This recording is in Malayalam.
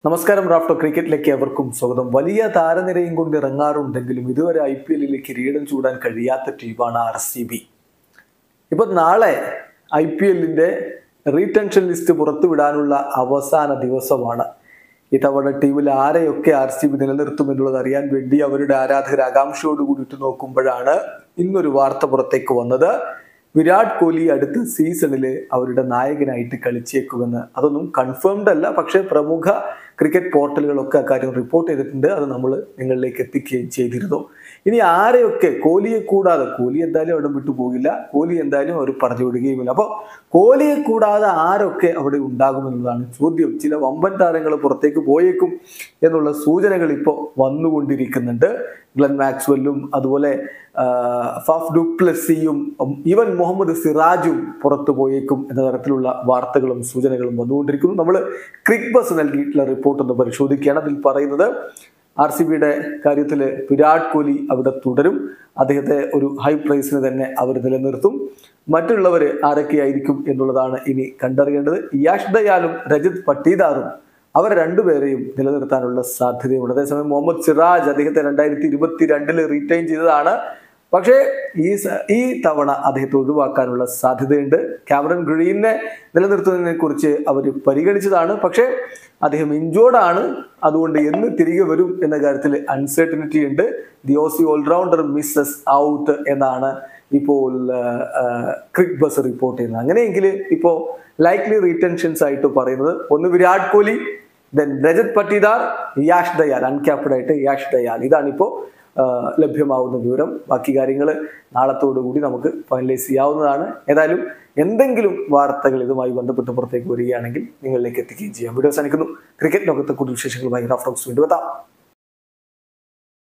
നമസ്കാരം റാഫ്റ്റോ ക്രിക്കറ്റിലേക്ക് അവർക്കും സ്വാഗതം വലിയ താരനിരയും കൊണ്ട് ഇറങ്ങാറുണ്ടെങ്കിലും ഇതുവരെ ഐ പി എല്ലിൽ കിരീടം ചൂടാൻ കഴിയാത്ത ടീമാണ് ആർ സി ബി ഇപ്പൊ നാളെ ഐ പി എല്ലിന്റെ റീടെൻഷൻ ലിസ്റ്റ് പുറത്തുവിടാനുള്ള അവസാന ദിവസമാണ് ഇത്തവണ ടീമിൽ ആരെയൊക്കെ ആർ സി ബി നിലനിർത്തും എന്നുള്ളത് അറിയാൻ വേണ്ടി അവരുടെ ആരാധകർ ആകാംക്ഷയോട് കൂടിയിട്ട് നോക്കുമ്പോഴാണ് ഇന്നൊരു വാർത്ത പുറത്തേക്ക് വന്നത് വിരാട് കോഹ്ലി അടുത്ത സീസണിൽ അവരുടെ നായകനായിട്ട് കളിച്ചേക്കുമെന്ന് അതൊന്നും കൺഫേംഡ് അല്ല പക്ഷേ പ്രമുഖ ക്രിക്കറ്റ് പോർട്ടലുകളൊക്കെ അക്കാര്യം റിപ്പോർട്ട് ചെയ്തിട്ടുണ്ട് അത് നമ്മൾ നിങ്ങളിലേക്ക് എത്തിക്കുകയും ചെയ്തിരുന്നു ഇനി ആരെയൊക്കെ കോഹ്ലിയെ കൂടാതെ കോഹ്ലി എന്തായാലും അവിടെ വിട്ടു പോകില്ല കോഹ്ലി എന്തായാലും അവർ പറഞ്ഞു വിടുകയുമില്ല അപ്പോൾ കോഹ്ലിയെ കൂടാതെ ആരൊക്കെ അവിടെ ഉണ്ടാകുമെന്നതാണ് ചോദ്യം ചില വമ്പൻ താരങ്ങൾ പുറത്തേക്ക് പോയേക്കും എന്നുള്ള സൂചനകൾ ഇപ്പോൾ വന്നുകൊണ്ടിരിക്കുന്നുണ്ട് ഗ്ലൻ മാക്സ്വെല്ലും അതുപോലെ ആ, ഫഫ് ഡുപ്ലസിയും ഈവൻ മുഹമ്മദ് സിറാജും പുറത്തു പോയേക്കും എന്ന തരത്തിലുള്ള വാർത്തകളും സൂചനകളും വന്നുകൊണ്ടിരിക്കുന്നു നമ്മൾ ക്രിക് ബസ് നൽകിയിട്ടുള്ള റിപ്പോർട്ട് ഒന്ന് പരിശോധിക്കുകയാണ് അതിൽ പറയുന്നത് ആർ സി ബിയുടെ കാര്യത്തിൽ വിരാട് കോഹ്ലി അവിടെ തുടരും അദ്ദേഹത്തെ ഒരു ഹൈ പ്രൈസിന് തന്നെ അവർ നിലനിർത്തും മറ്റുള്ളവർ ആരൊക്കെയായിരിക്കും എന്നുള്ളതാണ് ഇനി കണ്ടറിയേണ്ടത് യാഷ് ദയാലും രജിത് പട്ടീദാറും അവർ രണ്ടുപേരെയും നിലനിർത്താനുള്ള സാധ്യതയുണ്ട് അതേസമയം മുഹമ്മദ് സിറാജ് അദ്ദേഹത്തെ രണ്ടായിരത്തി ഇരുപത്തി രണ്ടില് റീറ്റൈൻ ചെയ്തതാണ് പക്ഷേ ഈ സ- ഈ തവണ അദ്ദേഹത്തെ ഒഴിവാക്കാനുള്ള സാധ്യതയുണ്ട് ക്യാമറൻ ഗ്രീനെ നിലനിർത്തുന്നതിനെ കുറിച്ച് അവർ പരിഗണിച്ചതാണ് പക്ഷേ അദ്ദേഹം ഇഞ്ചോർഡ് ആണ് അതുകൊണ്ട് എന്ന് തിരികെ വരും എന്ന കാര്യത്തിൽ അൺസർട്ടനിറ്റി ഉണ്ട് the Aussie allrounder misses out എന്നാണ് ഇപ്പോൾ ക്രിക് ബസ് റിപ്പോർട്ട് ചെയ്യുന്നത് അങ്ങനെയെങ്കിൽ ഇപ്പോൾ ലൈക്ലി റീറ്റൻഷൻസ് ആയിട്ട് പറയുന്നത് ഒന്ന് വിരാട് കോഹ്ലി ദെൻ രജത് പട്ടീദാർ യാഷ് ദയാൽ അൺക്യാപ്ഡ് ആയിട്ട് യാഷ് ദയാൽ ഇതാണിപ്പോൾ ലഭ്യമാവുന്ന വിവരം ബാക്കി കാര്യങ്ങൾ നാളത്തോടു കൂടി നമുക്ക് ഫൈനലൈസ് ചെയ്യാവുന്നതാണ് ഏതായാലും എന്തെങ്കിലും വാർത്തകൾ ഇതുമായി ബന്ധപ്പെട്ട് പുറത്തേക്ക് വരികയാണെങ്കിൽ നിങ്ങളിലേക്ക് എത്തിക്കുകയും ചെയ്യാം വീഡിയോ അവസാനിക്കുന്നു ക്രിക്കറ്റ് ലോകത്തെ കൂടുതൽ വിശേഷങ്ങളുമായി റഫ്രോക്സ് വീണ്ടും എത്താം